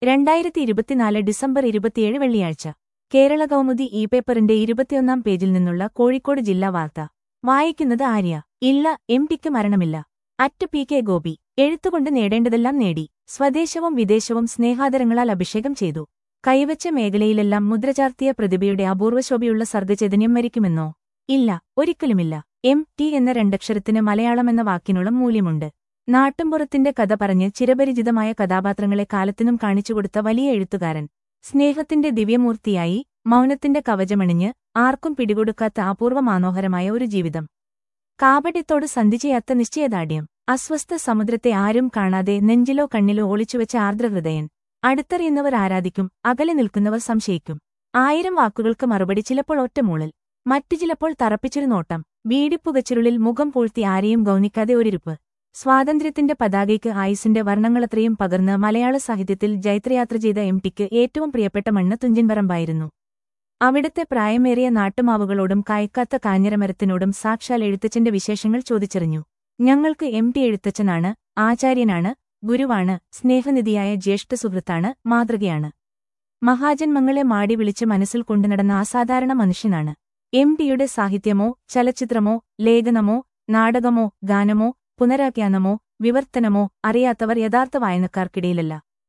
രണ്ടായിരത്തി ഇരുപത്തിനാല് ഡിസംബർ ഇരുപത്തിയേഴ് വെള്ളിയാഴ്ച കേരള കൗമുദി ഇ പേപ്പറിന്റെ ഇരുപത്തിയൊന്നാം പേജിൽ നിന്നുള്ള കോഴിക്കോട് ജില്ലാ വാർത്ത വായിക്കുന്നത് ആര്യ ഇല്ല എം ടിക്ക് മരണമില്ല അറ്റ് പി കെ ഗോപി എഴുത്തുകൊണ്ട് നേടേണ്ടതെല്ലാം നേടി സ്വദേശവും വിദേശവും സ്നേഹാദരങ്ങളാൽ അഭിഷേകം ചെയ്തു കൈവച്ച മേഖലയിലെല്ലാം മുദ്രചാർത്തിയ പ്രതിഭയുടെ അപൂർവശോഭയുള്ള സർഗചൈതന്യം മരിക്കുമെന്നോ ഇല്ല ഒരിക്കലുമില്ല എം ടി എന്ന രണ്ടക്ഷരത്തിന് മലയാളം എന്ന വാക്കിനുള്ള മൂല്യമുണ്ട് നാട്ടുംപുറത്തിന്റെ കഥ പറഞ്ഞ് ചിരപരിചിതമായ കഥാപാത്രങ്ങളെ കാലത്തിനും കാണിച്ചുകൊടുത്ത വലിയ എഴുത്തുകാരൻ സ്നേഹത്തിന്റെ ദിവ്യമൂർത്തിയായി മൗനത്തിന്റെ കവചമണിഞ്ഞ് ആർക്കും പിടികൊടുക്കാത്ത അപൂർവ മനോഹരമായ ഒരു ജീവിതം കാപട്യത്തോട് സന്ധി ചെയ്യാത്ത നിശ്ചയദാർഢ്യം അസ്വസ്ഥ സമുദ്രത്തെ ആരും കാണാതെ നെഞ്ചിലോ കണ്ണിലോ ഒളിച്ചുവെച്ച ആർദ്രഹൃദയൻ അടുത്തറിയുന്നവർ ആരാധിക്കും അകലെ നിൽക്കുന്നവർ സംശയിക്കും ആയിരം വാക്കുകൾക്ക് മറുപടി ചിലപ്പോൾ ഒറ്റമൂളൽ മറ്റു ചിലപ്പോൾ തറപ്പിച്ചൊരു നോട്ടം വീടിപ്പുകച്ചിരുളിൽ മുഖം പൂഴ്ത്തി ആരെയും ഗൗനിക്കാതെ ഒരിരുപ്പ് സ്വാതന്ത്ര്യത്തിന്റെ പതാകയ്ക്ക് ആയുസിന്റെ വർണ്ണങ്ങളത്രയും പകർന്ന് മലയാള സാഹിത്യത്തിൽ ജൈത്രയാത്ര ചെയ്ത എം ടിക്ക് ഏറ്റവും പ്രിയപ്പെട്ട മണ്ണ് തുഞ്ചൻപറമ്പായിരുന്നു അവിടുത്തെ പ്രായമേറിയ നാട്ടുമാവുകളോടും കായ്ക്കാത്ത കാഞ്ഞിരമരത്തിനോടും സാക്ഷാൽ എഴുത്തച്ഛന്റെ വിശേഷങ്ങൾ ചോദിച്ചറിഞ്ഞു ഞങ്ങൾക്ക് എം ടി എഴുത്തച്ഛനാണ് ആചാര്യനാണ് ഗുരുവാണ് സ്നേഹനിധിയായ ജ്യേഷ്ഠ സുഹൃത്താണ് മാതൃകയാണ് മഹാജന്മങ്ങളെ മാടി വിളിച്ച് മനസ്സിൽ കൊണ്ടുനടന്ന അസാധാരണ മനുഷ്യനാണ് എം ടിയുടെ സാഹിത്യമോ ചലച്ചിത്രമോ ലേഖനമോ നാടകമോ ഗാനമോ പുനരാഖ്യാനമോ വിവർത്തനമോ അറിയാത്തവർ യഥാർത്ഥ വായനക്കാർക്കിടയിലല്ല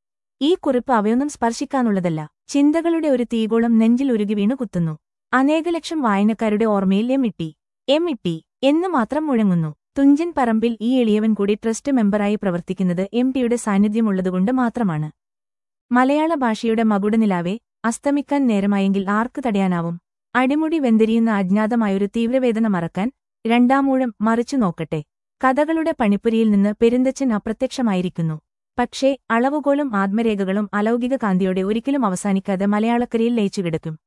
ഈ കുറിപ്പ് അവയൊന്നും സ്പർശിക്കാനുള്ളതല്ല ചിന്തകളുടെ ഒരു തീകോളം നെഞ്ചിൽ ഉരുകി വീണു കുത്തുന്നു അനേകലക്ഷം വായനക്കാരുടെ ഓർമ്മയിൽ എം ഇട്ടി എം ഇട്ടി എന്ന് മാത്രം മുഴങ്ങുന്നു തുഞ്ചൻ പറമ്പിൽ ഈ എളിയവൻ കൂടി ട്രസ്റ്റ് മെമ്പറായി പ്രവർത്തിക്കുന്നത് എം ടിയുടെ സാന്നിധ്യമുള്ളതുകൊണ്ട് മാത്രമാണ് മലയാള ഭാഷയുടെ മകുടനിലാവെ അസ്തമിക്കാൻ നേരമായെങ്കിൽ ആർക്ക് തടയാനാവും അടിമുടി വെന്തിരിയുന്ന അജ്ഞാതമായൊരു തീവ്രവേദന മറക്കാൻ രണ്ടാമൂഴം മറിച്ചു നോക്കട്ടെ കഥകളുടെ പണിപ്പുരിയിൽ നിന്ന് പെരുന്തച്ചൻ അപ്രത്യക്ഷമായിരിക്കുന്നു പക്ഷേ അളവുകോലും ആത്മരേഖകളും അലൗകിക കാന്തിയോടെ ഒരിക്കലും അവസാനിക്കാതെ മലയാളക്കരയിൽ ലയിച്ചുകിടക്കും